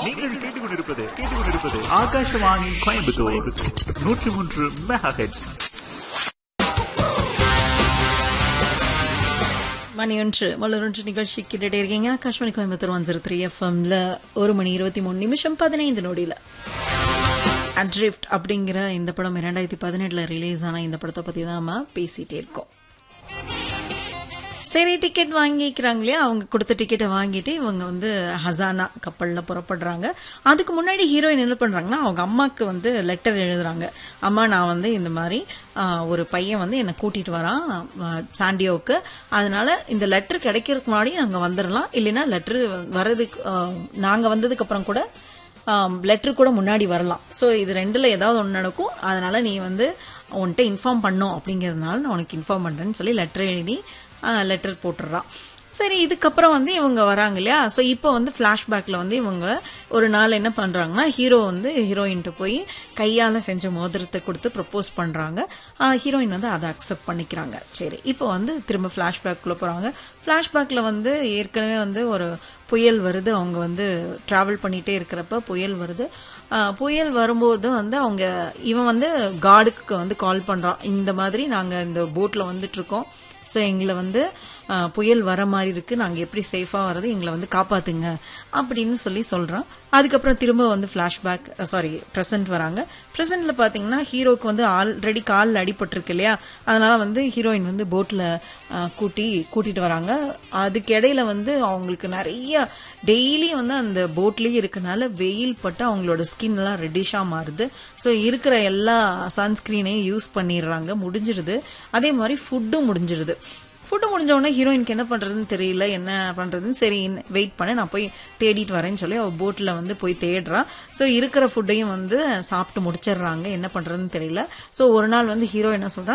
நீங்கள் கேட்டுக்கொண்டிருப்பது கேட்டுக்கொண்டிருப்பது ஆகாஷவாணி கோயம்புத்தூர் நூற்றி மூன்று மெகா ஹெட்ஸ் மணி ஒன்று மலரொன்று நிகழ்ச்சி கேட்டுட்டே இருக்கீங்க Akashvani Coimbatore one zero three எஃப்எம்ல ஒரு மணி இருபத்தி மூணு நிமிஷம் பதினைந்து நொடியில் அட்ரிஃப்ட் அப்படிங்கிற இந்த படம் இரண்டாயிரத்தி பதினெட்டுல ரிலீஸ் ஆன இந்த படத்தை பத்தி தான் நம்ம பேசிட்டே இருக்கோம் சரி டிக்கெட் வாங்கிக்கிறாங்க இல்லையா அவங்க கொடுத்த டிக்கெட்டை வாங்கிட்டு இவங்க வந்து ஹசானா கப்பலில் புறப்படுறாங்க அதுக்கு முன்னாடி ஹீரோயின் என்ன பண்ணுறாங்கன்னா அவங்க அம்மாவுக்கு வந்து லெட்டர் எழுதுறாங்க அம்மா நான் வந்து இந்த மாதிரி ஆஹ், ஒரு பையன் வந்து என்னை கூட்டிட்டு வரான் ஆஹ், சாண்டியோவுக்கு அதனால இந்த லெட்டர் கிடைக்கிறதுக்கு முன்னாடி நாங்கள் வந்துடலாம் இல்லைன்னா லெட்டர் வர்றதுக்கு நாங்கள் வந்ததுக்கு அப்புறம் கூட லெட்டர் கூட முன்னாடி வரலாம் ஸோ இது ரெண்டில் ஏதாவது ஒன்று நடக்கும் அதனால நீ வந்து உன்கிட்ட இன்ஃபார்ம் பண்ணும் அப்படிங்கிறதுனால நான் உனக்கு இன்ஃபார்ம் பண்ணுறேன்னு சொல்லி லெட்டர் எழுதி லெட்டர் போட்டுடுறான் சரி இதுக்கப்புறம் வந்து இவங்க வராங்க இல்லையா ஸோ இப்போ வந்து ஃப்ளாஷ்பேக்கில் வந்து இவங்க ஒரு நாள் என்ன பண்ணுறாங்கன்னா ஹீரோ வந்து ஹீரோயின்ட்டு போய் கையால் செஞ்ச மோதிரத்தை கொடுத்து ப்ரப்போஸ் பண்ணுறாங்க ஹீரோயின் வந்து அதை அக்செப்ட் பண்ணிக்கிறாங்க சரி இப்போ வந்து திரும்ப ஃப்ளாஷ்பேக்குள்ளே போகிறாங்க ஃப்ளாஷ்பேக்கில் வந்து ஏற்கனவே வந்து ஒரு புயல் வருது அவங்க வந்து ட்ராவல் பண்ணிகிட்டே இருக்கிறப்ப புயல் வருது ஆஹ் புயல் வரும்போது வந்து அவங்க இவன் வந்து காடுக்கு வந்து கால் பண்ணுறான் இந்த மாதிரி நாங்கள் இந்த போட்டில் வந்துட்டு இருக்கோம் ஸோ எங்களை வந்து ஆஹ், புயல் வர மாதிரி இருக்கு நாங்கள் எப்படி சேஃபாக வர்றது எங்களை வந்து காப்பாத்துங்க அப்படின்னு சொல்லி சொல்கிறான் அதுக்கப்புறம் திரும்ப வந்து ஃப்ளாஷ்பேக் சாரி ப்ரெசன்ட் வராங்க ப்ரெசென்ட்ல பார்த்தீங்கன்னா ஹீரோக்கு வந்து ஆல்ரெடி காலில் அடிபட்டிருக்கு இல்லையா அதனால வந்து ஹீரோயின் வந்து போட்டில் கூட்டி கூட்டிட்டு வராங்க அதுக்கு இடையில வந்து அவங்களுக்கு நிறைய டெய்லி வந்து அந்த போட்லேயே இருக்கனால வெயில் பட்டு அவங்களோட ஸ்கின் எல்லாம் ரெட்டிஷாக மாறுது ஸோ இருக்கிற எல்லா சன்ஸ்கிரீனையும் யூஸ் பண்ணிடுறாங்க முடிஞ்சிருது அதே மாதிரி ஃபுட்டும் முடிஞ்சிருது ஃபுட்டு முடிஞ்ச உடனே ஹீரோயினுக்கு என்ன பண்றதுன்னு தெரியல என்ன பண்றதுன்னு சரி வெயிட் பண்ண நான் போய் தேடிட்டு வரேன்னு சொல்லி அவள் போட்டில் வந்து போய் தேடுறா ஸோ இருக்கிற ஃபுட்டையும் வந்து சாப்பிட்டு முடிச்சிடுறாங்க என்ன பண்றதுன்னு தெரியல ஸோ ஒரு நாள் வந்து ஹீரோ என்ன சொல்றா